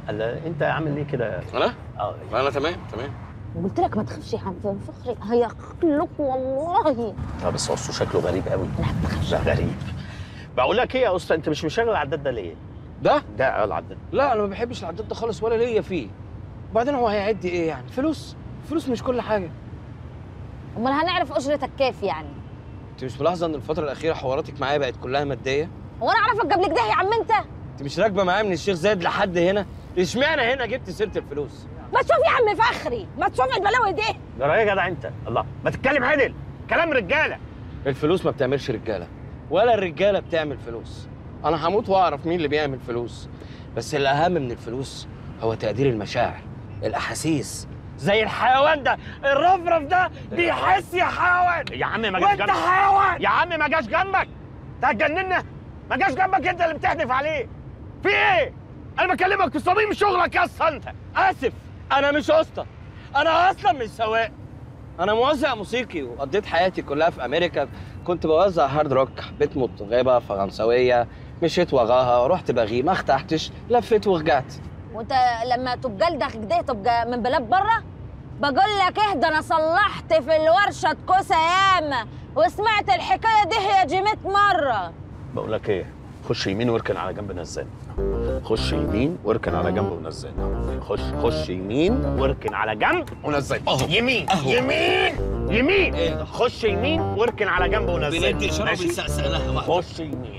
هلا انت عامل ليه كده انا اه انا تمام تمام قلت لك ما تخافش يا عم فخري هياكلك والله طب بس اصله شكله غريب قوي لا ما تخافش ده غريب بقول لك ايه يا اسطى انت مش مشغل العداد ده ليه؟ ده ده اه العداد لا انا ما بحبش العداد ده خالص ولا ليا فيه وبعدين هو هيعد ايه يعني فلوس فلوس مش كل حاجه امال هنعرف اجرتك كيف يعني انت مش ملاحظه ان الفتره الاخيره حواراتك معايا بقت كلها ماديه هو انا اعرفك قبل كده يا عم انت انت مش راكبه معايا من الشيخ زايد لحد هنا اشمعنى هنا جبت سيره الفلوس ما تشوف يا عم فخري ما تشوف البلاوي دي ده رايق يا جدع انت الله ما تتكلم عدل كلام رجاله الفلوس ما بتعملش رجاله ولا الرجاله بتعمل فلوس انا هموت واعرف مين اللي بيعمل فلوس بس الاهم من الفلوس هو تقدير المشاعر الاحاسيس زي الحيوان ده الرفرف ده بيحس يا حيوان يا عم ما جاش وانت جنبك حيوان يا عم ما جاش جنبك انت هتجننا ما جاش جنبك انت اللي بتحدف عليه في ايه؟ انا بكلمك في صميم شغلك يا اسطى انت اسف انا مش اسطى انا اصلا مش سواق انا موزع موسيقي وقضيت حياتي كلها في امريكا كنت بوزع هارد روك حبيت مطربه فرنسويه مشيت وراها رحت بغي ما ارتحتش لفيت ورجعت وانت لما تبقى لدك كده تبقى من بلاد بره بقول لك اهدى انا صلحت في الورشه كوسه ياما وسمعت الحكايه دي هي جي 100 مره بقول لك ايه خش يمين واركن على جنب نزلنا خش يمين واركن على جنب ونزلنا خش خش يمين واركن على جنب ونزلنا يمين يمين يمين ايه ده؟ خش يمين واركن على جنب ونزلنا ماشي؟ لها خش يمين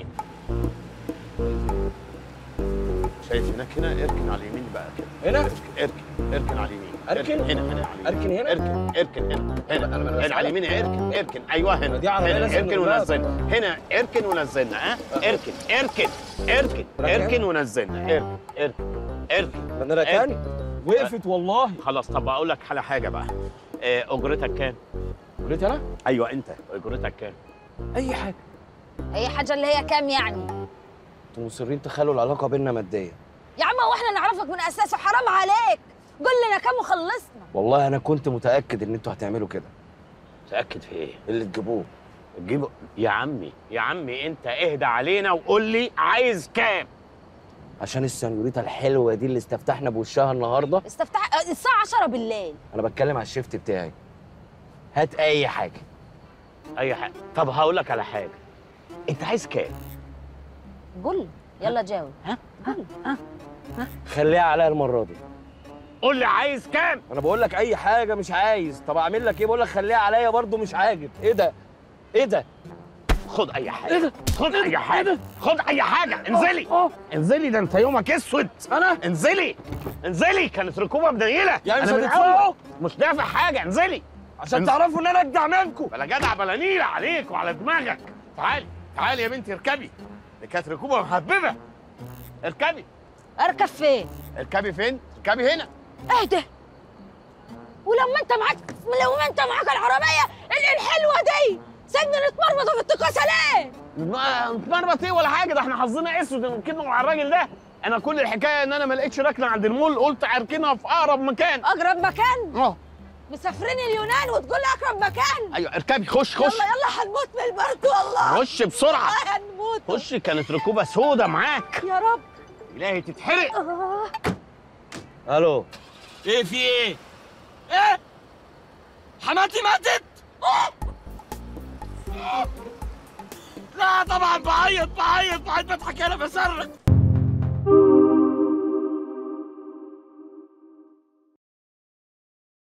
شايف هناك هنا اركن على اليمين بقى كده هنا؟ اركن اركن على اليمين أركن؟ هنا هنا على اليمين. أركن هنا؟ اركن اركن هنا هنا أنا- أنا هنا على اليمين اركن اركن ايوه هنا دي عربية هنا لازم اركن نقولها. ونزلنا هنا اركن ونزلنا ها اركن اركن اركن راكن؟ اركن ونزلنا اركن اركن اركن انا ركاني وقفت والله خلاص طب اقول لك على حاجه بقى آه، اجرتك كام؟ قلت انا ايوه انت اجرتك كام؟ اي حاجه اي حاجه اللي هي كام يعني انتوا مصرين تخلوا العلاقه بينا ماديه يا عم هو احنا نعرفك من اساسه حرام عليك قول لنا كام وخلصنا والله انا كنت متاكد ان انتوا هتعملوا كده متاكد في ايه؟ اللي تجيبوه تجيبه يا عمي يا عمي انت اهدى علينا وقول لي عايز كام؟ عشان السنيوريتا الحلوه دي اللي استفتحنا بوشها النهارده استفتح اه، الساعه 10 بالليل انا بتكلم على الشيفت بتاعي هات اي حاجه اي حاجه طب هقول لك على حاجه انت عايز كام؟ قول لي. يلا جاوب خليها عليا المره دي قول لي عايز كام؟ انا بقول لك اي حاجه مش عايز طب اعمل لك ايه بقول لك خليها عليا برضو مش عاجب ايه ده ايه ده خد اي حاجه خد اي حاجه خد اي حاجه انزلي انزلي ده انت يومك اسود انا انزلي انزلي كانت ركوبه منيله يعني مش أنا من هتدفعوا؟ أول مش دافع حاجه انزلي عشان انزل. تعرفوا ان انا اجدع منكم بلا جدع بلا نيله عليك وعلى دماغك تعالي تعالي يا بنتي اركبي دي كانت ركوبه محببه اركبي اركب فين اركبي فين؟ اركبي هنا اهدى ولما انت معاك لو انت معاك العربيه ال- الحلوه دي سيبنا نتمرمط في التكاسه ليه نتمرمط ايه ولا حاجه ده احنا حظنا اسود نركبنا مع الراجل ده انا كل الحكايه ان انا ما لقيتش ركنه عند المول قلت اركنها في اقرب مكان اقرب مكان اه مسافرين اليونان وتقول لي اقرب مكان ايوه اركبي خش خش يلا يلا هنموت من البرد والله خش بسرعه والله هنموت خش كانت ركوبه سودة معاك يا رب الهي تتحرق آه. الو ايه في ايه ايه حماتي ماتت لا طبعا بعيط بعيط بعيط بضحك انا بصرخ